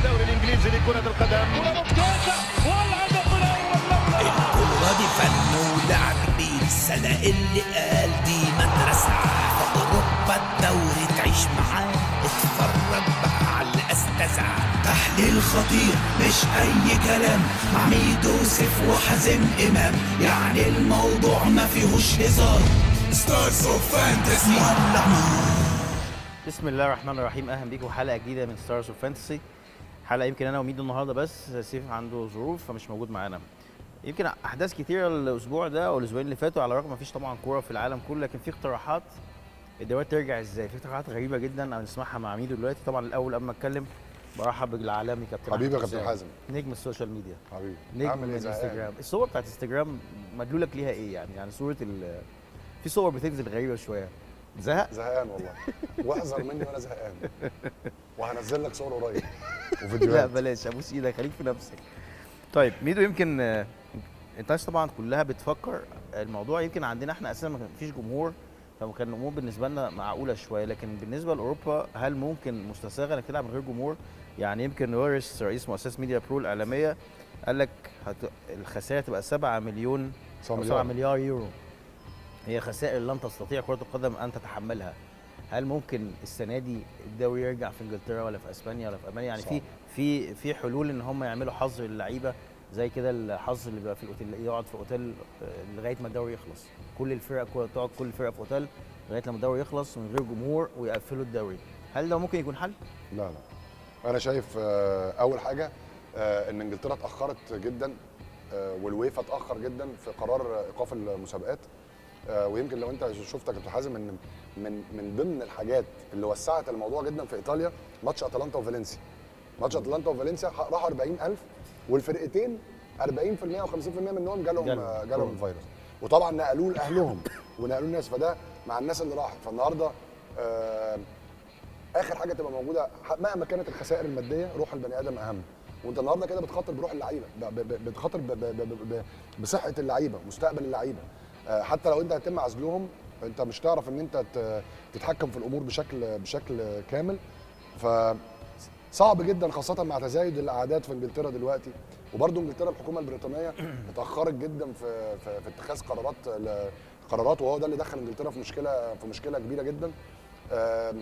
الدوري الانجليزي لكرة القدم ممتازة والهدف الأول الكورة دي فن ولعب بيه السنة اللي قال دي مدرسة في أوروبا الدوري تعيش معاه اتفرج بقى على الأستاذة تحليل خطير مش أي كلام مع ميدو سيف وحازم إمام يعني الموضوع ما فيهوش هزار ستارز اوف فانتسي ولع نار بسم الله الرحمن الرحيم اهلا بيكم حلقه جديده من ستارز اوف فانتسي حلقه يمكن انا وميدو النهارده بس سيف عنده ظروف فمش موجود معانا يمكن احداث كتيره الاسبوع ده او الاسبوعين اللي فاتوا على الرغم ما فيش طبعا كوره في العالم كله لكن في اقتراحات الدوريات ترجع ازاي في اقتراحات غريبه جدا هنسمعها مع ميدو دلوقتي طبعا الاول قبل ما اتكلم برحب بالعالمي كابتن حبيبي يا أحمد كابتن حسام. حازم. نجم السوشيال ميديا حبيبي نجم عامل ايه الانستجرام زهقان الصور بتاعت انستجرام مدلولك ليها ايه يعني يعني صوره ال في صور بتنزل غريبه شويه زهق زهقان والله واحذر مني وانا زهقان وهنزل لك صور قريب لا وفيديوهات بلاش ابوس ايدك خليك في نفسك طيب ميدو يمكن آه، الناس طبعا كلها بتفكر الموضوع يمكن عندنا احنا اساسا ما فيش جمهور فكان الامور بالنسبه لنا معقوله شويه لكن بالنسبه لاوروبا هل ممكن مستساغه انك تلعب من غير جمهور يعني يمكن وارس رئيس مؤسسه ميديا برو الاعلاميه قال لك هت... الخسائر تبقى 7 مليون سبعة أو 7 مليار. مليار يورو هي خسائر لن تستطيع كره القدم ان تتحملها هل ممكن السنه دي الدوري يرجع في انجلترا ولا في اسبانيا ولا في المانيا يعني في صعب. في في حلول ان هم يعملوا حظر للعيبه زي كده الحظر اللي بيبقى في الاوتيل يقعد في اوتيل آه، لغايه ما الدوري يخلص كل الفرق كل- تقعد كل الفرق في اوتيل لغايه لما الدوري يخلص من غير جمهور ويقفلوا الدوري هل ده ممكن يكون حل؟ لا لا انا شايف آه، اول حاجه آه، ان انجلترا اتاخرت جدا آه، والويفا اتاخر جدا في قرار ايقاف المسابقات آه، ويمكن لو انت شفت يا كابتن حازم ان من من ضمن الحاجات اللي وسعت الموضوع جدا في ايطاليا ماتش اتلانتا وفالنسيا ماتش اتلانتا وفالنسيا ح- راحوا 40000 والفرقتين 40% او 50% منهم جالهم جالهم آه، جالهم كورونا. الفيروس وطبعا نقلوه لاهلهم ونقلوه الناس فده مع الناس اللي راحت فالنهارده آه، اخر حاجه تبقى موجوده ح- مهما كانت الخسائر الماديه روح البني ادم اهم وانت النهارده كده بتخاطر بروح اللعيبه ب- ب- ب- بتخاطر ب- ب- ب- ب- بصحه اللعيبه مستقبل اللعيبه آه، حتى لو انت هيتم عزلهم انت مش تعرف ان انت ت- تتحكم في الامور بشكل بشكل كامل ف صعب جدا خاصة مع تزايد الأعداد في إنجلترا دلوقتي وبرضه إنجلترا الحكومة البريطانية اتأخرت جدا في في, في اتخاذ قرارات ل- قرارات وهو ده اللي دخل إنجلترا في مشكلة في مشكلة كبيرة جدا آم،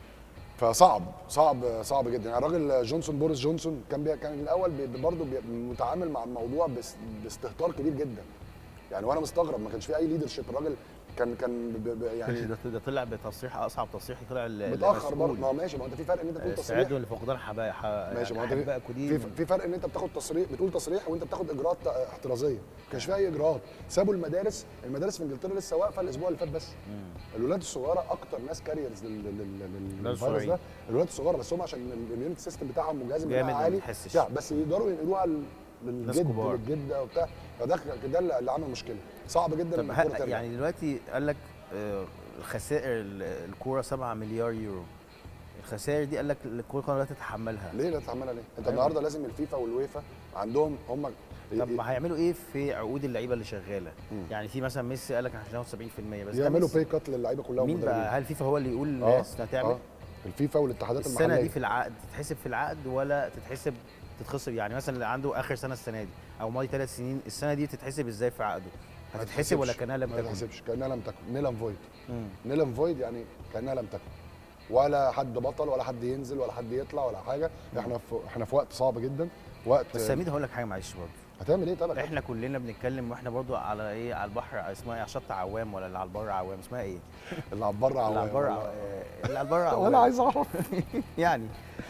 فصعب صعب صعب جدا يعني الراجل جونسون بوريس جونسون كان بي كان الاول بي برضه بي متعامل مع الموضوع باس- باستهتار كبير جدا يعني وانا مستغرب ما كانش في اي ليدرشيب الراجل كان كان ب- ب- يعني ده ده طلع بتصريح اصعب تصريح طلع ال- متاخر برضه المسؤول. ما هو ماشي ما هو انت في فرق ان انت تقول تصريح استعدوا لفقدان حبايب ماشي ما هو يعني انت حبائكوا دي في في فرق ان انت بتاخد تصريح بتقول تصريح وانت بتاخد اجراءات احترازيه ما كانش فيها اي اجراءات سابوا المدارس المدارس في انجلترا لسه واقفه الاسبوع اللي فات بس الولاد الصغيره اكتر ناس كاريرز لل- لل- لل- للفيروس الصغيرين. ده الولاد الصغيره بس هم عشان الاميونيتي سيستم بتاعهم والجهاز جامد بتاعهم ما عالي بيحسش. بتاع، بس يقدروا ينقلوها لل- للجد كبار. للجده وبتاع فده ده اللي اللي عمل مشكله صعب جدا طب ان الكوره ه- ترجع يعني دلوقتي قال لك آه، الخسائر ال- الكوره 7 مليار يورو الخسائر دي قال لك الكوره لا تتحملها ليه لا تعملها ليه؟ انت أيوة. النهارده لازم الفيفا والويفا عندهم هم طب ما هيعملوا ايه في عقود اللعيبه اللي شغاله يعني في مثلا ميسي قال لك احنا هناخد 70% بس ده يعملوا ميسي. باي كات للعيبه كلها مين والمدربين. بقى هل فيفا هو اللي يقول للناس هتعمل الفيفا والاتحادات السنه المحليه دي في العقد تتحسب في العقد ولا تتحسب تتخصم يعني مثلا اللي عنده اخر سنه السنه دي او ماضي ثلاث سنين السنه دي تتحسب ازاي في عقده ما هتتحسب ولا تتحسبش. كانها لم ما تكن تتحسبش كانها لم تكن نيلم فويد مم. نيلم فويد يعني كانها لم تكن ولا حد بطل ولا حد ينزل ولا حد يطلع ولا حاجه احنا في احنا في وقت صعب جدا وقت بس يا ميدو هقول لك حاجه معلش برضه هتعمل ايه طبعا احنا كلنا بنتكلم واحنا برضو على ايه على البحر اسمها ايه على الشط عوام ولا اللي على البر عوام اسمها ايه؟ اللي على بره اللي على البر ولا- عو- آه، اللي على البر عوام ولا عايز اعرف يعني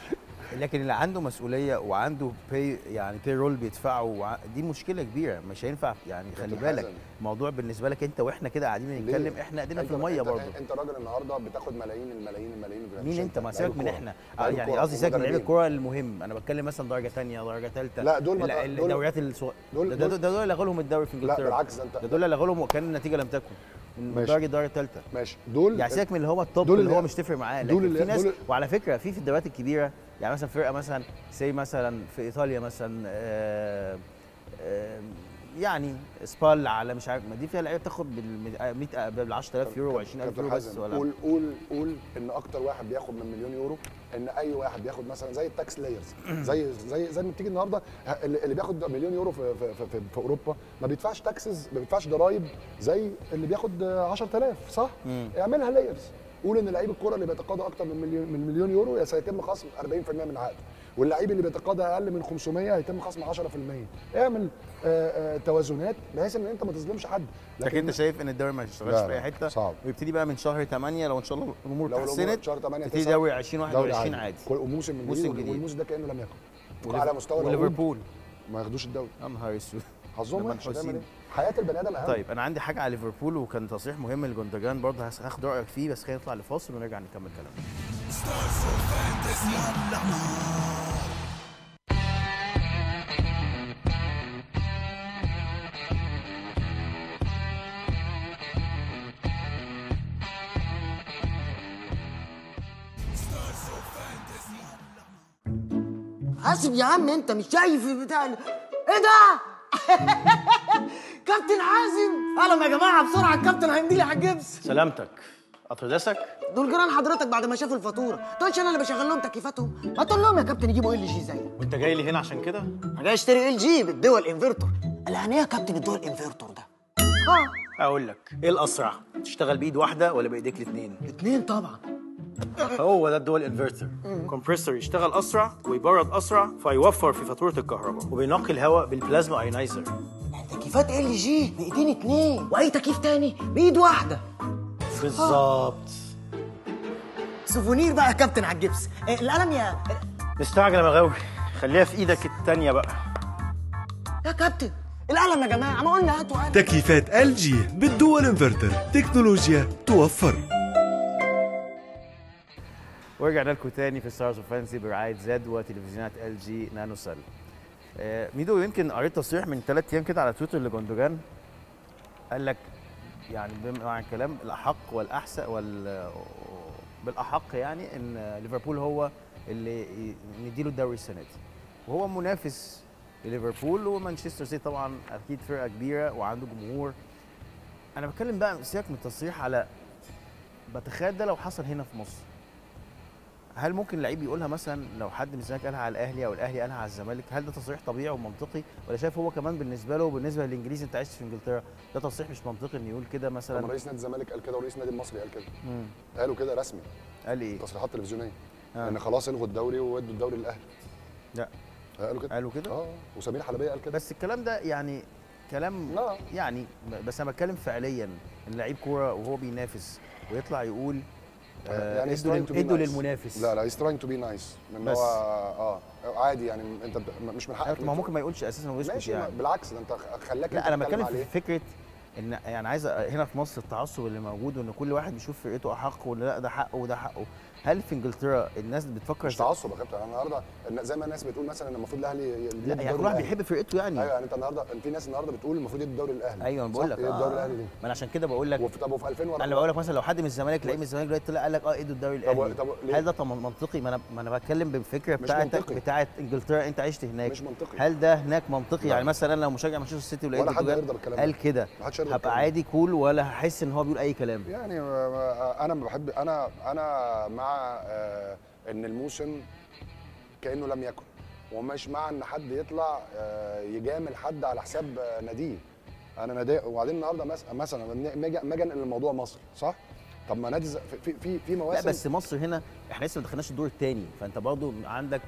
لكن اللي عنده مسؤوليه وعنده باي يعني باي رول بيدفعه وع- دي مشكله كبيره مش هينفع يعني خلي كابتن بالك حازم. الموضوع بالنسبه لك انت واحنا كده قاعدين ليه؟ بنتكلم احنا ايدينا في أنت- الميه أنت- برضه انت راجل النهارده بتاخد ملايين الملايين الملايين مين مش انت ما لعيب سيبك من الكورة. احنا لعيب يعني الكورة قصدي سيبك من لعيب ومدربين. الكوره المهم انا بتكلم مثلا درجه ثانيه درجه ثالثه لا، دول ما تع- دول- الدوريات الصغ... دول- ده ده دول- ده دول لغوا لهم الدوري في لا انجلترا بالعكس ده انت ده دول لغوا لهم وكان النتيجه لم تكن من ماشي. درجه الدرجه الثالثه ماشي دول يعني سيبك من اللي هو التوب دول اللي هو اللي- مش تفرق معاه دول لكن اللي- في ناس دول- وعلى فكره في في الدوريات الكبيره يعني مثلا فرقه مثلا زي مثلا في ايطاليا مثلا آه، آه، يعني سبال على مش عارف ما دي فيها لعيبه بتاخد بال 100 بال 10000 يورو و20000 كابتن يورو بس حازم، ولا قول قول قول ان اكتر واحد بياخد من مليون يورو ان اي واحد بياخد مثلا زي التاكس لايرز زي زي زي ما بتيجي النهارده ه- اللي اللي بياخد مليون يورو في في, في, في, في اوروبا ما بيدفعش تاكسز ما بيدفعش ضرايب زي اللي بياخد آه، 10000 صح؟ اعملها لايرز قول ان لعيب الكوره اللي بيتقاضى اكتر من مليون من مليون يورو سيتم خصم 40% من عقده واللعيب اللي بيتقاضى اقل من 500 هيتم خصم 10% اعمل آه، آه، توازنات بحيث ان انت ما تظلمش حد لكن انت شايف ان الدوري ما يشتغلش لا، في اي لا، حته صعب. ويبتدي بقى من شهر 8 لو ان شاء الله الامور لو الأمور اتحسنت شهر 8 يبتدي 9 دوري 2021 عادي كل موسم من موسم جديد جديد. والموسم ده كانه لم يكن وليف- على مستوى العقود وليفربول ما ياخدوش الدوري يا نهار اسود حظهم لما وحش هتعمل نحسين. ايه؟ حياه البني ادم اهم طيب انا عندي حاجه على ليفربول وكان تصريح مهم لجوندوجان برضه هس- هاخد رايك فيه بس خلينا نطلع لفاصل ونرجع نكمل كلامنا حاسب يا عم انت مش شايف بتاع ال- ايه ده؟ كابتن حازم اهلا يا جماعه بسرعه الكابتن هيمضي لي على الجبس سلامتك اطردسك دول جيران حضرتك بعد ما شافوا الفاتوره تقولش انا اللي بشغل لهم تكييفاتهم ما تقول لهم يا كابتن يجيبوا ال جي زيك وانت جاي لي هنا عشان كده انا جاي اشتري ال جي بالدول انفرتور قال يعني ايه يا كابتن الدول انفرتور ده؟ اه اقول لك ايه الاسرع تشتغل بايد واحده ولا بايديك الاثنين اتنين طبعا هو ده الدول انفرتر كومبريسور يشتغل اسرع ويبرد اسرع فيوفر في فاتوره الكهرباء وبينقي الهواء بالبلازما ايونايزر تكييفات ال جي بايدين اتنين واي تكييف تاني بايد واحده بالظبط سوفونير بقى يا كابتن على الجبس إيه القلم يا مستعجل يا مغاوي خليها في ايدك التانية بقى يا كابتن القلم يا جماعه ما قلنا هاتوا قلم تكييفات ال جي بالدول انفرتر تكنولوجيا توفر ورجعنا لكم تاني في ستارز اوف فانسي برعايه زد وتلفزيونات ال جي نانو سيل آه، ميدو يمكن قريت تصريح من ثلاث ايام كده على تويتر لجوندوجان قال لك يعني بمعنى الكلام الاحق والاحسن وال بالاحق يعني ان ليفربول هو اللي ي- نديله الدوري السنه دي وهو منافس لليفربول ومانشستر سيتي طبعا اكيد فرقه كبيره وعنده جمهور انا بتكلم بقى سيبك من التصريح على بتخيل ده لو حصل هنا في مصر هل ممكن لعيب يقولها مثلا لو حد من الزمالك قالها على الاهلي او الاهلي قالها على الزمالك هل ده تصريح طبيعي ومنطقي ولا شايف هو كمان بالنسبه له وبالنسبه للانجليزي انت عشت في انجلترا ده تصريح مش منطقي انه يقول كده لما مثلا رئيس نادي الزمالك قال كده ورئيس النادي المصري قال كده مم. قالوا كده رسمي قال ايه تصريحات تلفزيونيه آه. ان خلاص الغوا الدوري وادوا الدوري للاهلي لا قالوا كده قالوا كده اه وسمير حلبيه قال كده بس الكلام ده يعني كلام لا. يعني بس انا بتكلم فعليا ان لعيب كوره وهو بينافس ويطلع يقول آه يعني he's ادوا trying to لل- be ادوا nice. للمنافس لا لا هيز تراينج تو بي نايس ان بس. هو اه عادي يعني انت بت- مش من حقك ما هو ممكن ما يقولش اساسا ويسكت ماشي يعني بالعكس ده انت خلاك لا انا انت بتكلم تتكلم في عليه فكره ان يعني عايز أ- هنا في مصر التعصب اللي موجود وان كل واحد بيشوف فرقته احق وان لا ده حقه وده حقه هل في انجلترا الناس بتفكر مش زي- تعصب يا كابتن انا النهارده إن زي ما الناس بتقول مثلا ان المفروض الاهلي ي- يدي لا الدوري يعني كل واحد للأهلي. بيحب فرقته يعني ايوه يعني انت النهارده في ناس النهارده بتقول المفروض يدي الدوري للاهلي ايوه انا بقول صح؟ لك يدي الدوري للاهلي ليه؟ ما انا عشان كده بقول لك وفي طب وفي 2004 انا بقول لك مثلا لو حد من الزمالك لعيب من الزمالك دلوقتي طلع قال لك اه ادوا الدوري طب- الاهلي طب ليه؟ هل ده طب منطقي ما انا ما انا بتكلم بالفكره مش بتاعتك منطقي. بتاعت انجلترا انت عشت هناك مش منطقي. هل ده هناك منطقي لا. يعني مثلا انا لو مشجع مانشستر سيتي ولقيت ولا حد جوردوجان هيرضى بالكلام ده. قال كده محدش هيرضى هبقى بالكلام ده. عادي كول ولا هحس ان هو بيقول اي كلام يعني آه، انا ما بحب انا انا مع آه، ان الموسم كانه لم يكن ومش مع ان حد يطلع آه، يجامل حد على حساب آه، ناديه انا نادي وبعدين النهارده مس- مثلا لما اجي أما أجي انقل الموضوع مصر صح طب ما نادي ز- في في في لا مواسم بس مصر هنا احنا لسه ما دخلناش الدور الثاني فانت برضه عندك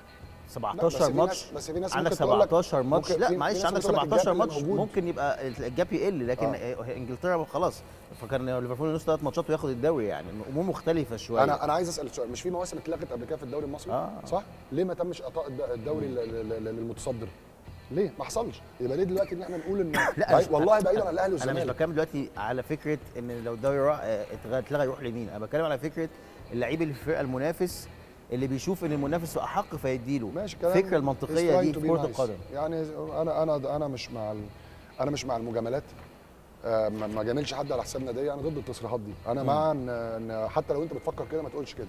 لا، بس 17 في ماتش ناس- بس في ناس عندك ممكن تقول لك- 17 ماتش ممكن لا في- معلش في ناس عندك ممكن تقول لك 17 الجاب اللي ماتش موجود. ممكن يبقى الجاب يقل لكن آه. انجلترا خلاص فكان ليفربول نص ثلاث ماتشات وياخد الدوري يعني الامور مختلفه شويه انا انا عايز اسال سؤال مش في مواسم اتلغت قبل كده في الدوري المصري آه. صح ليه ما تمش اعطاء الد- الدوري لل- لل- للمتصدر ليه ما حصلش يبقى ليه دلوقتي ان احنا نقول ان لا بعيد- مش- والله بعيدا عن الاهلي انا مش والزمالك بتكلم دلوقتي على فكره ان لو الدوري راح اه، اتغ- اتلغى يروح لمين انا بتكلم على فكره اللعيب اللي في الفرقه المنافس اللي بيشوف ان المنافس احق فيديله ماشي كلام الفكره is المنطقيه trying دي to في be كره nice. القدم يعني انا انا انا مش مع ال... انا مش مع المجاملات آه، ما ما جاملش حد على حساب ناديه انا ضد التصريحات دي انا مع ان ان حتى لو انت بتفكر كده ما تقولش كده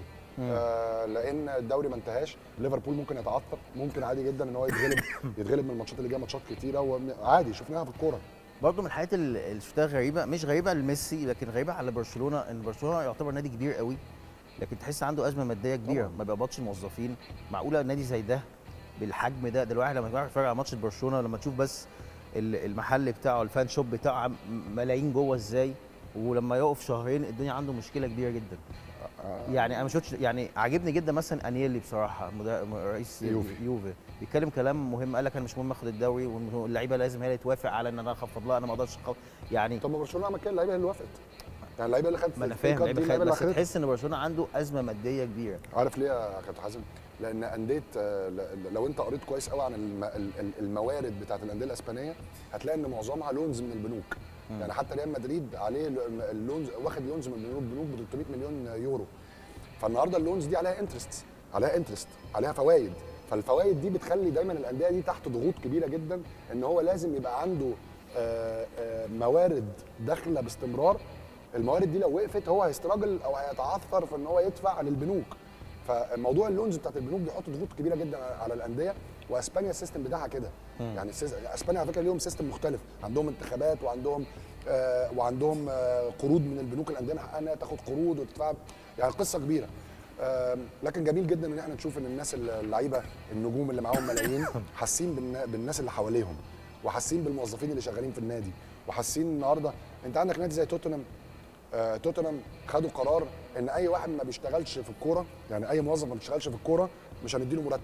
آه لان الدوري ما انتهاش ليفربول ممكن يتعثر ممكن عادي جدا ان هو يتغلب يتغلب من الماتشات اللي جايه ماتشات كتيره وعادي شفناها في الكوره برضه من الحاجات اللي اللي شفتها غريبه مش غريبه لميسي لكن غريبه على برشلونه ان برشلونه يعتبر نادي كبير قوي لكن تحس عنده ازمه ماديه كبيره ما بيقبضش الموظفين معقوله نادي زي ده بالحجم ده ده الواحد لما يروح يتفرج على ماتش برشلونه لما تشوف بس ال- المحل بتاعه الفان شوب بتاعه عم- ملايين جوه ازاي ولما يقف شهرين الدنيا عنده مشكله كبيره جدا يعني انا ما شفتش يعني عاجبني جدا مثلا انيلي بصراحه مدا- رئيس يوفي. يوفي بيتكلم كلام مهم قال لك انا مش مهم اخد الدوري واللعيبه لازم هي اللي توافق على ان انا اخفض لها انا ما اقدرش أخفض. يعني طب ما برشلونه عمل كده اللعيبه اللي وافقت يعني اللعيبه اللي خدت ما انا الفري فاهم كارد دي لعيبه اللعيبه خد اللي بس خدتها تحس ان برشلونه عنده ازمه ماديه كبيره عارف ليه يا كابتن حازم؟ لان انديه آه، ل- لو انت قريت كويس قوي عن الم- ال- ال- الموارد بتاعت الانديه الاسبانيه هتلاقي ان معظمها لونز من البنوك يعني حتى ريال مدريد عليه ل- اللونز واخد لونز من البنوك بنوك ب 300 مليون يورو فالنهارده اللونز دي عليها انترست عليها انترست عليها فوائد فالفوائد دي بتخلي دايما الانديه دي تحت ضغوط كبيره جدا ان هو لازم يبقى عنده آه، آه، موارد داخله باستمرار الموارد دي لو وقفت هو هيستراجل او هيتعثر في ان هو يدفع للبنوك فموضوع اللونز بتاعت البنوك بيحط ضغوط كبيره جدا على الانديه واسبانيا السيستم بتاعها كده يعني السيس- اسبانيا على فكره ليهم سيستم مختلف عندهم انتخابات وعندهم آه وعندهم آه قروض من البنوك الانديه من حقها انها تاخد قروض وتدفع يعني قصه كبيره آم، لكن جميل جدا ان احنا نشوف ان الناس اللعيبه النجوم اللي معاهم ملايين حاسين بالنا- بالناس اللي حواليهم وحاسين بالموظفين اللي شغالين في النادي وحاسين النهارده انت عندك نادي زي توتنهام آه، توتنهام خدوا قرار ان اي واحد ما بيشتغلش في الكوره يعني اي موظف ما بيشتغلش في الكوره مش هنديله مرتب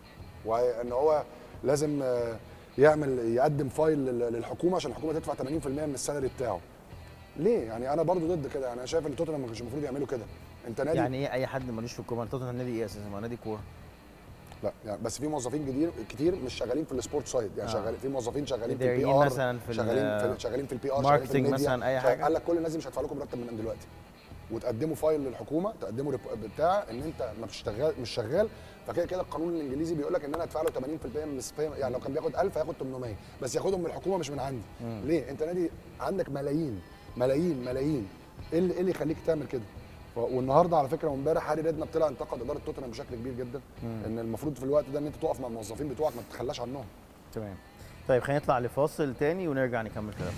وان هو لازم آه، يعمل يقدم فايل لل- للحكومه عشان الحكومه تدفع 80% من السالري بتاعه ليه يعني انا برضو ضد كده يعني انا شايف ان توتنهام ما كانش المفروض يعملوا كده انت نادي يعني ايه اي حد ملوش في الكوره توتنهام نادي ايه اساسا ما هو نادي كوره لا يعني بس في موظفين كتير كتير مش شغالين في السبورت سايد يعني آه. شغال في موظفين شغالين في إداريين البي ار مثلاً في ال- شغالين في شغالين في البي ار ماركتينج مثلاً، أي حاجة. قال لك كل الناس دي مش هدفع لكم مرتب من دلوقتي وتقدموا فايل للحكومه تقدموا ريب- بتاع ان انت ما بتشتغل مش شغال فكده كده القانون الانجليزي بيقول لك ان انا ادفع له 80% من السفاية يعني لو كان بياخد 1000 هياخد 800 بس ياخدهم من الحكومه مش من عندي ليه انت نادي عندك ملايين ملايين ملايين ايه اللي, إيه اللي يخليك تعمل كده ف- والنهارده على فكره وامبارح هاري ريدناب طلع انتقد اداره توتنهام بشكل كبير جدا ان المفروض في الوقت ده ان انت تقف مع الموظفين بتوعك ما تتخلاش عنهم تمام طيب خلينا نطلع لفاصل تاني ونرجع نكمل كلامنا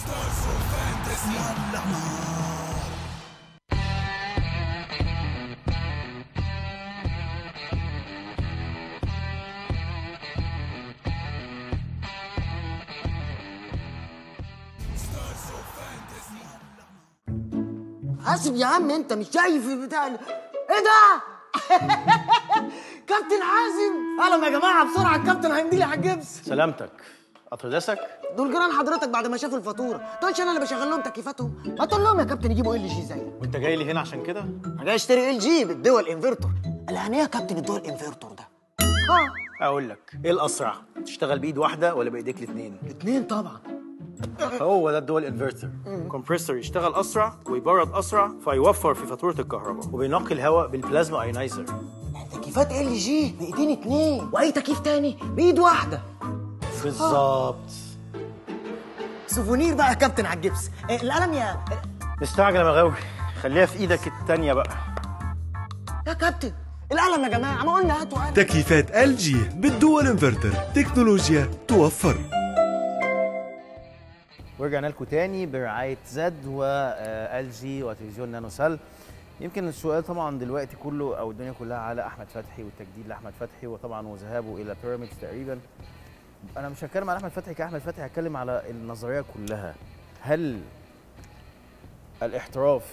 حاسب يا عم انت مش شايف البتاع ال- ايه ده كابتن حازم اهلا يا جماعه بسرعه الكابتن هيمضي لي على الجبس سلامتك قطر دسك دول جيران حضرتك بعد ما شافوا الفاتوره تقولش انا اللي بشغل لهم تكييفاتهم ما تقول لهم يا كابتن يجيبوا ال جي زيك وانت جاي لي هنا عشان كده انا جاي اشتري ال جي بالدول انفرتور قال يعني ايه يا كابتن الدول انفرتور ده اه اقول لك ايه الاسرع تشتغل بايد واحده ولا بايديك الاثنين اتنين طبعا هو ده الدول انفرتر كومبريسور يشتغل اسرع ويبرد اسرع فيوفر في فاتوره الكهرباء وبينقي الهواء بالبلازما ايونايزر تكييفات ال جي بايدين اتنين واي تكييف تاني بايد واحده بالظبط سوفونير بقى يا كابتن على الجبس إيه القلم يا مستعجل يا مغاوي خليها في ايدك التانية بقى يا كابتن القلم يا جماعه ما قلنا هاتوا قلم تكييفات ال جي بالدول انفرتر تكنولوجيا توفر ورجعنا لكم تاني برعايه زد وال جي وتلفزيون نانو سل يمكن السؤال طبعا دلوقتي كله او الدنيا كلها على احمد فتحي والتجديد لاحمد فتحي وطبعا وذهابه الى بيراميدز تقريبا انا مش هتكلم على احمد فتحي كاحمد فتحي هتكلم على النظريه كلها هل الاحتراف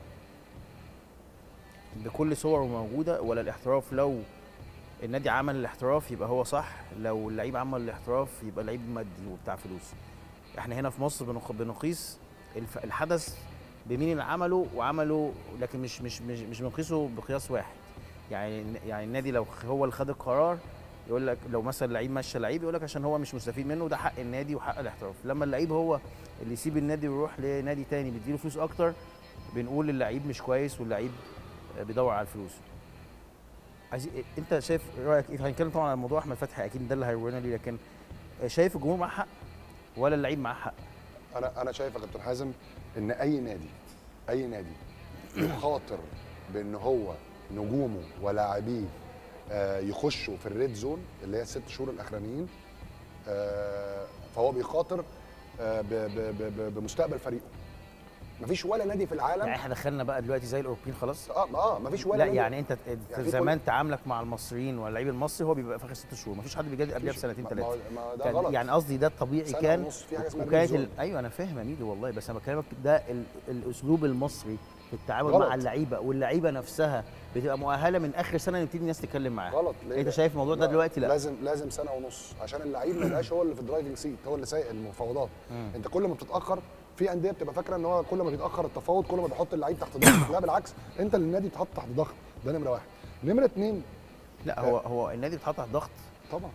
بكل صوره موجوده ولا الاحتراف لو النادي عمل الاحتراف يبقى هو صح لو اللعيب عمل الاحتراف يبقى لعيب مادي وبتاع فلوس احنا هنا في مصر بنق- بنقيس الف- الحدث بمين اللي عمله وعمله لكن مش مش مش, مش بنقيسه بقياس واحد يعني يعني النادي لو هو اللي خد القرار يقول لك لو مثلا لعيب مشى لعيب يقول لك عشان هو مش مستفيد منه ده حق النادي وحق الاحتراف لما اللعيب هو اللي يسيب النادي ويروح لنادي تاني بيديله فلوس اكتر بنقول اللعيب مش كويس واللعيب بيدور على الفلوس عايز انت شايف رايك ايه هنتكلم طبعا عن موضوع احمد فتحي اكيد ده اللي هيورينا ليه لكن شايف الجمهور معاه حق ولا اللعيب معاه حق انا انا شايف يا كابتن حازم ان اي نادي اي نادي يخاطر بان هو نجومه ولاعبيه آه، يخشوا في الريد زون اللي هي الست شهور الاخرانيين آه، فهو بيخاطر آه، ب- ب- ب- ب- بمستقبل فريقه مفيش ولا نادي في العالم يعني احنا دخلنا بقى دلوقتي زي الاوروبيين خلاص اه اه مفيش ولا لا نادي يعني انت انت يعني في زمان تعاملك مع المصريين واللعيب المصري هو بيبقى في اخر ست شهور مفيش حد بيجدد قبلها مفيش- بسنتين ما- ثلاثه ما- ما ده كان- غلط. يعني قصدي ده الطبيعي سنة كان ونص، في حاجة اسمها وكانت ريد ال... زون. ايوه انا فاهم يا ميدو والله بس انا بكلمك ده ال... الاسلوب المصري في التعامل غلط. مع اللعيبه واللعيبه نفسها بتبقى مؤهله من اخر سنه نبتدي الناس تتكلم معاها غلط ليه؟ انت شايف الموضوع ده دلوقتي لا لازم لازم سنه ونص عشان اللعيب ما يبقاش هو اللي في الدرايفنج سيت هو اللي سايق المفاوضات انت كل ما بتتاخر في انديه بتبقى فاكره ان هو كل ما بيتاخر التفاوض كل ما بيحط اللعيب تحت ضغط لا بالعكس انت اللي النادي بتحط تحت ضغط ده نمره واحد نمره اثنين لا هو هو النادي بيتحط تحت ضغط طبعا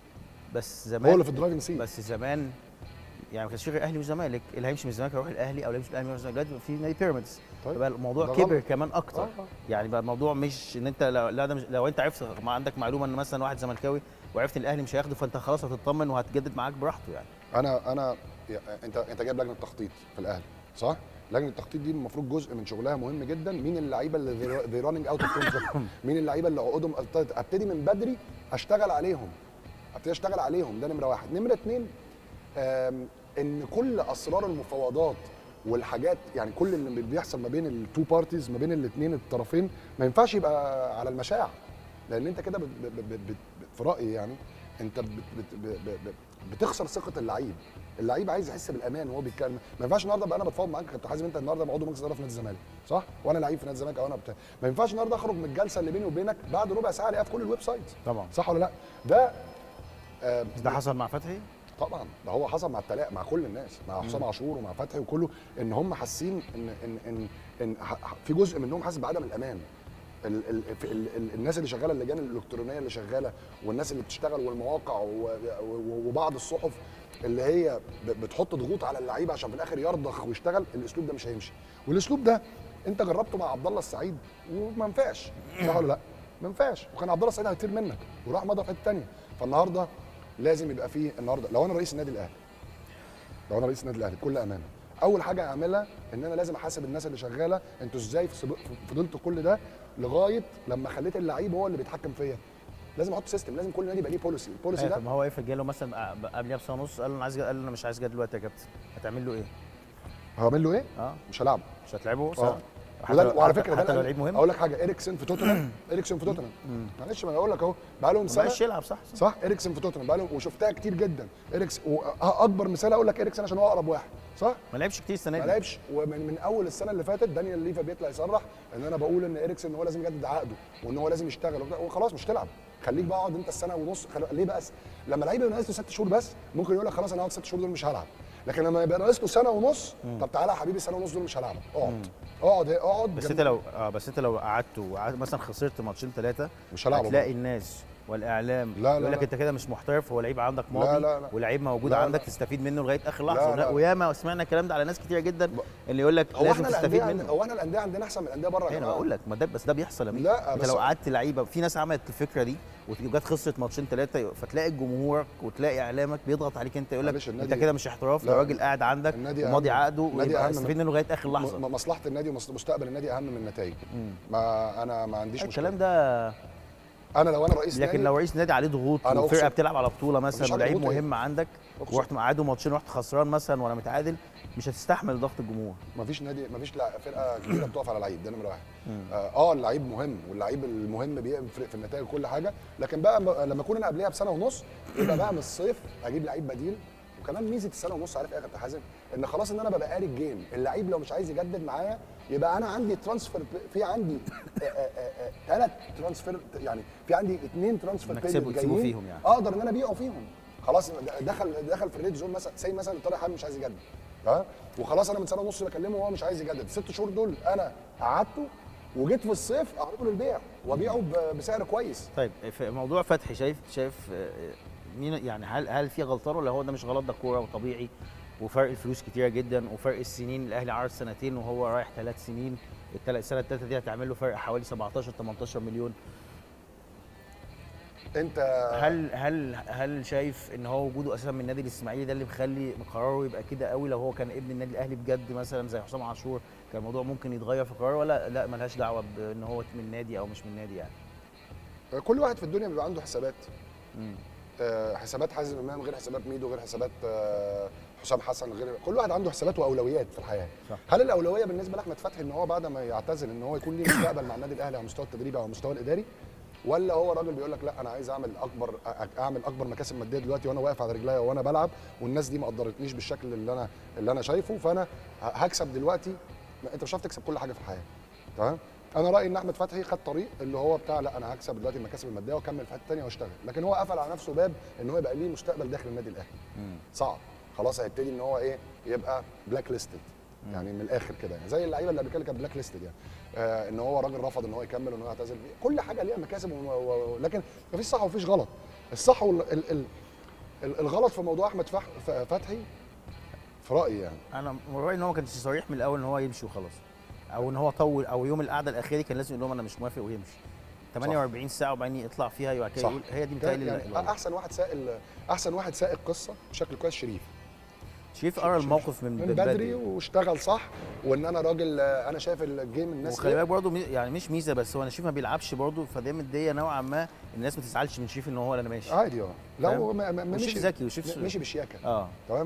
بس زمان هو اللي في الدرايفنج سيت بس زمان يعني ما كانش في غير اهلي وزمالك اللي هيمشي من الزمالك هيروح الاهلي او اللي هيمشي من الاهلي هيروح الزمالك دلوقتي في نادي بيراميدز طيب. يبقى الموضوع ده كبر غلط. كمان اكتر آه، آه. يعني بقى الموضوع مش ان انت لو لا ده مش لو انت عرفت ما عندك معلومه ان مثلا واحد زملكاوي وعرفت ان الاهلي مش هياخده فانت خلاص هتطمن وهتجدد معاك براحته يعني انا انا يا- انت انت جايب لجنه تخطيط في الاهلي صح؟ لجنه التخطيط دي المفروض جزء من شغلها مهم جدا مين اللعيبه اللي ذي راننج اوت اوف مين اللعيبه اللي عقودهم ابتدت- ابتدي من بدري اشتغل عليهم ابتدي اشتغل عليهم ده نمره واحد نمره اتنين آم، ان كل اسرار المفاوضات والحاجات يعني كل اللي بيحصل ما بين التو بارتيز ما بين الاثنين الطرفين ما ينفعش يبقى على المشاع لان انت كده بت- بت- بت- بت- في رايي يعني انت بت بت بت بت بتخسر ثقه اللعيب اللعيب عايز يحس بالامان وهو بيتكلم ما ينفعش النهارده ابقى انا بتفاوض معاك كابتن حازم انت النهارده عضو مجلس اداره في نادي الزمالك صح وانا لعيب في نادي الزمالك او انا بتاع ما ينفعش النهارده اخرج من الجلسه اللي بيني وبينك بعد ربع ساعه الاقيها في كل الويب سايت طبعا صح ولا لا ده آه ده حصل مع فتحي طبعا ده هو حصل مع التلاق مع كل الناس مع حسام عاشور ومع فتحي وكله ان هم حاسين ان ان ان, إن ح- ح- في جزء منهم حاسس بعدم الامان ال ال ال ال الناس اللي شغاله اللجان الالكترونيه اللي شغاله والناس اللي بتشتغل والمواقع و- و- وبعض الصحف اللي هي ب- بتحط ضغوط على اللعيبه عشان في الاخر يرضخ ويشتغل الاسلوب ده مش هيمشي والاسلوب ده انت جربته مع عبد الله السعيد وما نفعش صح ولا لا؟ ما نفعش وكان عبد الله السعيد هيطير منك وراح مضى في حته ثانيه فالنهارده لازم يبقى فيه النهارده لو انا رئيس النادي الاهلي لو انا رئيس النادي الاهلي بكل امانه اول حاجه اعملها ان انا لازم احاسب الناس اللي شغاله انتوا ازاي في سب- فضلتوا كل ده لغايه لما خليت اللعيب هو اللي بيتحكم فيا لازم احط سيستم لازم كل نادي يبقى ليه بوليسي البوليسي أيوة، ده طب ما هو افرض جاله مثلا قبلها بسنه ونص قال له انا عايز قال له انا مش عايز جد دلوقتي يا كابتن هتعمل له ايه؟ هعمل له ايه اه مش هلعبه مش هتلعبه اه سنة؟ حتى وده لو- وعلى حتى- فكره حتى ده لو لعيب مهم اقول لك حاجه اريكسن في توتنهام اريكسن في توتنهام معلش ما انا اقول لك اهو بقى لهم ما سنه بقاش يلعب صح, صح. صح اريكسن في توتنهام بقى لهم وشفتها كتير جدا اريكسن واكبر مثال اقول لك اريكسن عشان هو اقرب واحد صح ما لعبش كتير السنه ما دي لعبش ومن من اول السنه اللي فاتت دانيال ليفا بيطلع يصرح ان انا بقول ان اريكسن هو لازم يجدد عقده وان هو لازم يشتغل وبتاع. وخلاص مش تلعب خليك بقى اقعد انت السنه ونص خل... ليه بقى س- لما لعيب يبقى ناقص له ست شهور بس ممكن يقول لك خلاص انا هقعد ست شهور دول مش هلعب لكن لما يبقى ناقص له سنه ونص طب تعالى يا حبيبي سنه ونص دول مش هلعبك اقعد اقعد اقعد بس جنب- انت لو اه بس انت لو قعدت وقعدت مثلا خسرت ماتشين ثلاثه مش هلعبه هتلاقي برضه. الناس والاعلام لا، لا، يقول لك لا. انت كده مش محترف هو لعيب عندك لا، ماضي لا، لا. ولعيب موجود لا، لا. عندك تستفيد منه لغايه اخر لحظه لا، لا. وياما سمعنا الكلام ده على ناس كتير جدا اللي يقول لك هو لازم احنا تستفيد الانديه عند- منه هو احنا الانديه عندنا احسن من الانديه بره يا انا جماعه بقول لك ما ده بس ده بيحصل يا ميدو. لا، انت بس- لو قعدت لعيبه في ناس عملت الفكره دي وجت خسرت ماتشين ثلاثه فتلاقي جمهورك وتلاقي اعلامك بيضغط عليك انت يقول لك معلش، انت النادي- كده مش احتراف لا، لو راجل قاعد عندك النادي وماضي أهم. عقده النادي ويبقى أهم استفيد من- منه لغايه اخر لحظه م- مصلحه النادي ومستقبل النادي اهم من النتائج ما انا ما عنديش الكلام مشكله ده انا لو انا رئيس لكن نادي لو رئيس نادي عليه ضغوط أنا وفرقه أقسم. بتلعب على بطوله مفيش مثلا حاجة ولعيب ضغوط إيه؟ مهم عندك أقسم. ورحت مقعده ماتشين ورحت خسران مثلا ولا متعادل مش هتستحمل ضغط الجمهور مفيش نادي مفيش لع- فرقه كبيره بتقف على لعيب ده نمره واحد اه آه، اللعيب مهم واللعيب المهم بيفرق في النتائج وكل حاجه لكن بقى م- لما اكون انا قبلها بسنه ونص يبقى بقى من الصيف اجيب لعيب بديل وكمان ميزه السنه ونص عارف ايه يا كابتن حازم ان خلاص ان انا ببقى قاري الجيم اللعيب لو مش عايز يجدد معايا يبقى انا عندي ترانسفير في عندي ثلاث ترانسفير يعني في عندي اثنين ترانسفير إنك تسيبه- تسيبه فيهم يعني. اقدر ان انا ابيعه فيهم خلاص دخل دخل في الريد زون مثلا زي مثلا طارق حامد مش عايز يجدد ها وخلاص انا من سنه ونص بكلمه وهو مش عايز يجدد الست شهور دول انا قعدته وجيت في الصيف اعرضه للبيع وابيعه ب- بسعر كويس طيب في موضوع فتحي شايف شايف آه، مين يعني هل هل في غلطان ولا هو ده مش غلط ده كوره وطبيعي وفرق الفلوس كتيره جدا وفرق السنين الاهلي عرض سنتين وهو رايح ثلاث سنين الثلاث السنه الثالثه دي هتعمل له فرق حوالي 17 18 مليون انت هل هل هل شايف ان هو وجوده اساسا من النادي الاسماعيلي ده اللي مخلي قراره يبقى كده قوي لو هو كان ابن النادي الاهلي بجد مثلا زي حسام عاشور كان الموضوع ممكن يتغير في قراره ولا لا ملهاش دعوه بان هو من نادي او مش من نادي يعني كل واحد في الدنيا بيبقى عنده حسابات آه، حسابات حازم امام غير حسابات ميدو غير حسابات آه، حسام حسن غير كل واحد عنده حسابات واولويات في الحياه صح. هل الاولويه بالنسبه لاحمد فتحي ان هو بعد ما يعتزل ان هو يكون ليه مستقبل مع النادي الاهلي على المستوى التدريبي او المستوى الاداري ولا هو راجل بيقول لك لا انا عايز اعمل اكبر أ- اعمل اكبر مكاسب ماديه دلوقتي وانا واقف على رجليا وانا بلعب والناس دي ما قدرتنيش بالشكل اللي انا اللي انا شايفه فانا ه- هكسب دلوقتي ما انت مش هتعرف تكسب كل حاجه في الحياه تمام انا رايي ان احمد فتحي خد طريق اللي هو بتاع لا انا هكسب دلوقتي المكاسب الماديه واكمل في حته ثانيه واشتغل لكن هو قفل على نفسه باب ان هو يبقى ليه مستقبل داخل النادي الاهلي صعب خلاص هيبتدي ان هو ايه يبقى بلاك ليستد يعني من الاخر كده يعني زي اللعيبه اللي قبل كده كانت بلاك ليستد يعني آه ان هو راجل رفض ان هو يكمل وان هو يعتزل كل حاجه ليها مكاسب و- و- لكن مفيش صح ومفيش غلط الصح وال ال ال ال الغلط في موضوع احمد فح- ف- فتحي في رايي يعني انا من رايي ان هو ما كانش صريح من الاول ان هو يمشي وخلاص او ان هو طول او يوم القعده الاخيره كان لازم يقول لهم انا مش موافق ويمشي 48 ساعه وبعدين يطلع فيها وبعد كده صح. يقول هي دي كان- متهيألي يعني الغلط. احسن واحد سائل احسن واحد سائق قصه بشكل كويس شريف شريف قرا الموقف من, من من بدري واشتغل صح وان انا راجل آه، انا شايف الجيم الناس وخلي إيه؟ بالك برضه مي- يعني مش ميزه بس هو انا شريف ما بيلعبش برضه فده مديه نوعا ما الناس ما تزعلش من شريف ان هو انا ماشي عادي اه لا فاهم؟ هو ما- ما- ما وشريف مشي- ذكي وشريف مشي بشياكه اه تمام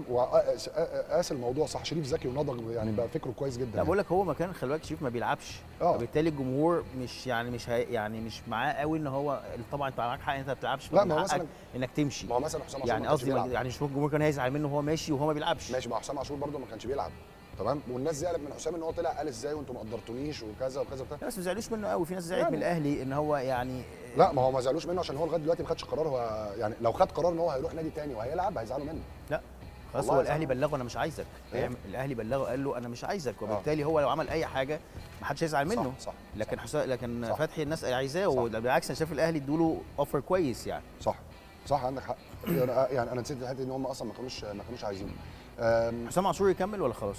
وقاس الموضوع صح شريف ذكي ونضج يعني بقى فكره كويس جدا لا بقول لك هو مكان خلي بالك شريف ما بيلعبش آه. فبالتالي الجمهور مش يعني مش هي يعني مش معاه قوي ان هو طبعا انت معاك حق انت ما بتلعبش لا، فمن ما هو حقك مثلاً- انك تمشي ما هو مثلا حسام عاشور يعني ما كانش قصدي بيلعب. يعني شوف الجمهور كان هيزعل منه وهو ماشي وهو ما بيلعبش ماشي ما حسام عاشور برده ما كانش بيلعب تمام والناس زعلت من حسام ان هو طلع قال ازاي وانتم ما قدرتونيش وكذا وكذا وبتاع لا بس ما زعلوش منه قوي في ناس زعلت يعني. من الاهلي ان هو يعني لا ما هو ما زعلوش منه عشان هو لغايه دلوقتي ما خدش قرار هو يعني لو خد قرار ان هو هيروح نادي تاني وهيلعب هيزعلوا منه لا خلاص والله هو يا الاهلي زلمة. بلغه انا مش عايزك إيه؟ فاهم؟ الاهلي بلغه قال له انا مش عايزك وبالتالي هو لو عمل اي حاجه ما حدش هيزعل منه صح، صح، لكن صح. حسام لكن صح. فتحي الناس عايزاه صح. وبالعكس انا شايف الاهلي ادوا اوفر كويس يعني صح صح عندك حق يعني يعني انا نسيت الحته ان هم اصلا ما كانوش ما كانوش عايزينه أم، حسام عاشور يكمل ولا خلاص؟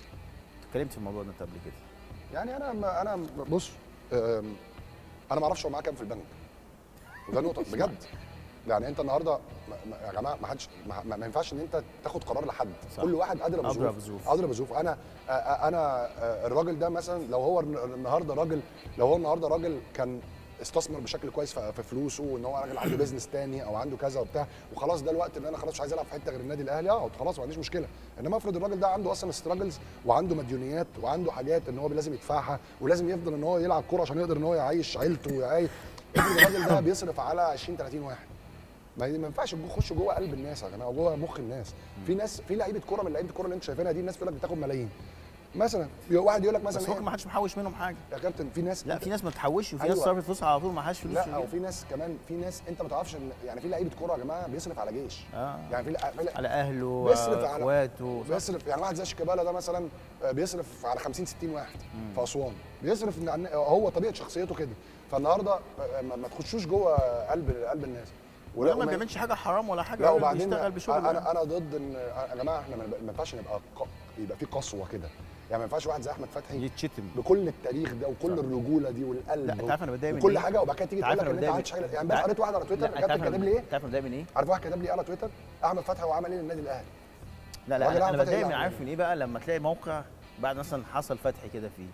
اتكلمت في الموضوع ده انت قبل كده يعني انا انا بص أم، انا ما اعرفش هو معاه كام في البنك وده نقطه بجد يعني انت النهارده ما- ما- يا جماعه ما حدش ما, ما ما ينفعش ان انت تاخد قرار لحد صح. كل واحد ادرى أدرى بظروفه بظروفه. ادرى بظروفه انا آه، آه، انا آه، الراجل ده مثلا لو هو الن- النهارده راجل لو هو النهارده راجل كان استثمر بشكل كويس في في فلوسه وان هو راجل عنده بيزنس تاني او عنده كذا وبتاع وخلاص ده الوقت اللي انا خلاص مش عايز العب في حته غير النادي الاهلي اه خلاص ما عنديش مشكله انما افرض الراجل ده عنده اصلا ستراجلز وعنده مديونيات وعنده حاجات ان هو لازم يدفعها ولازم يفضل ان هو يلعب كوره عشان يقدر ان هو يعيش عيلته ويعيش افرض الراجل ده بيصرف على 20 30 واحد ما ما ينفعش جو- خش جوه قلب الناس يا جماعه جوه مخ الناس في ناس في لعيبه كوره من لعيبه الكوره اللي انتوا شايفينها دي الناس تقول لك بتاخد ملايين مثلا واحد يقول لك مثلا بس هو إيه؟ ما حدش محوش منهم حاجه يا كابتن في ناس لا أنت- في ناس ما تحوش وفي ناس أيوة. صرفت فلوسها على طول ما حاش فلوس لا تجيب. وفي ناس كمان في ناس انت ما تعرفش ان يعني في لعيبه كوره يا جماعه بيصرف على جيش آه. يعني في لع- في لع- على اهله بيصرف على على اخواته صح؟ بيصرف يعني واحد زي شيكابالا ده مثلا آه، بيصرف على 50 60 واحد في اسوان بيصرف إن عن- هو طبيعه شخصيته كده فالنهارده آه، ما ما تخشوش جوه قلب قلب الناس ولا ما وما- بيعملش حاجه حرام ولا حاجه لا هو وبعدين بيشتغل بشغل انا انا ضد ان يا جماعه احنا ما ما ينفعش نبقى ق- يبقى في قسوه كده يعني ما ينفعش واحد زي احمد فتحي يتشتم بكل التاريخ ده وكل الرجوله دي والقلب لا انت عارف انا بتضايق من وكل ايه؟ حاجه وبعد كده تيجي انت تقول عارف لك انا ان انت بتضايق ما عملتش من- حاجه يعني امبارح انت قريت واحد على تويتر لا انت عارف كاتب انا كاتب لي ايه؟ انت عارف انا بتضايق من ايه؟ عارف واحد كتب لي ايه على تويتر احمد فتحي هو عمل ايه للنادي الاهلي لا لا الراجل انا, أحمد أنا فتحي بتضايق من يلعب عارف إيه؟ من ايه بقى لما تلاقي موقع بعد مثلا حصل فتح كده فيه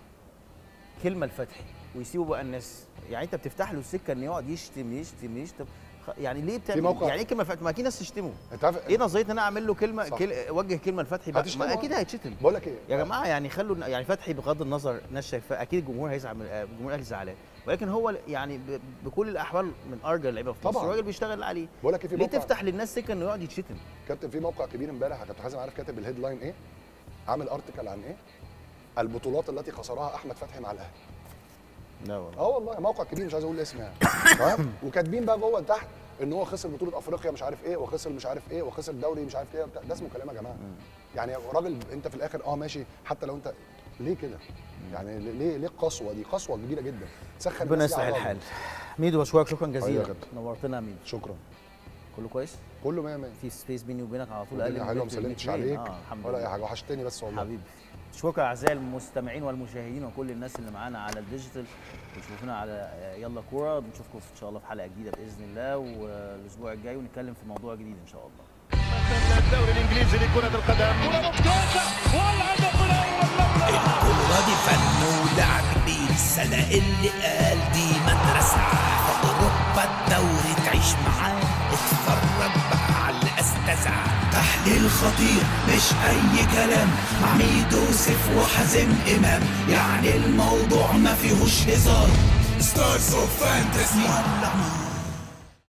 كلمه لفتحي ويسيبوا بقى الناس يعني انت بتفتح له السكه ان يقعد يشتم يشتم يشتم خ- يعني ليه بتعمل موقع- يعني ايه كلمه فتحي ما اكيد ناس تشتمه انت عارف ايه نظريه ان انا اعمل له كلمه صح. كل... وجه كلمه لفتحي بقى هتشتمه. ما اكيد هيتشتم بقول لك ايه يا جماعه يعني خلوا يعني فتحي بغض النظر ناس شايفاه اكيد الجمهور هيزعل من آه، الجمهور الاهلي زعلان ولكن هو يعني ب... بكل الاحوال من ارجى اللعيبه في مصر طبعاً. الراجل بيشتغل عليه بقول لك ايه في ليه موقع تفتح للناس سكه انه يقعد يتشتم كابتن في موقع كبير امبارح يا كابتن حازم عارف كاتب الهيدلاين ايه؟ عامل ارتكل عن ايه؟ البطولات التي خسرها احمد فتحي مع الاهلي لا والله اه والله موقع كبير مش عايز اقول اسمه يعني تمام وكاتبين بقى جوه تحت ان هو خسر بطوله افريقيا مش عارف ايه وخسر مش عارف ايه وخسر دوري مش عارف ايه وبتاع. ده اسمه كلام يا جماعه يعني راجل انت في الاخر اه ماشي حتى لو انت ليه كده؟ يعني ليه ليه القسوه دي؟ قسوه كبيره جدا سخن ربنا الناس دي يصلح على الحال الراجل. ميدو بشكرك شكرا حبيبي يا جزيلا كابتن. نورتنا يا ميدو شكرا كله كويس كله 100 100 في سبيس بيني وبينك على طول اقل الدنيا من حلوه ما متر- سلمتش مترين. عليك اه الحمد ولا اي لله حاجه وحشتني بس والله حبيبي شكرا اعزائي المستمعين والمشاهدين وكل الناس اللي معانا على الديجيتال وتشوفونا على يلا كوره بنشوفكم ان شاء الله في حلقه جديده باذن الله والاسبوع الجاي ونتكلم في موضوع جديد ان شاء الله الدوري الانجليزي لكرة القدم والهدف الاول لولا الكورة دي فن ولعب كبير السنة اللي قال دي مدرسة في أوروبا الدوري تعيش تعيش معاه اتفرج بقى على الاستاذة تحليل خطير مش اي كلام مع ميدو سيف وحازم امام يعني الموضوع ما فيهوش هزار ستارز اوف فانتسي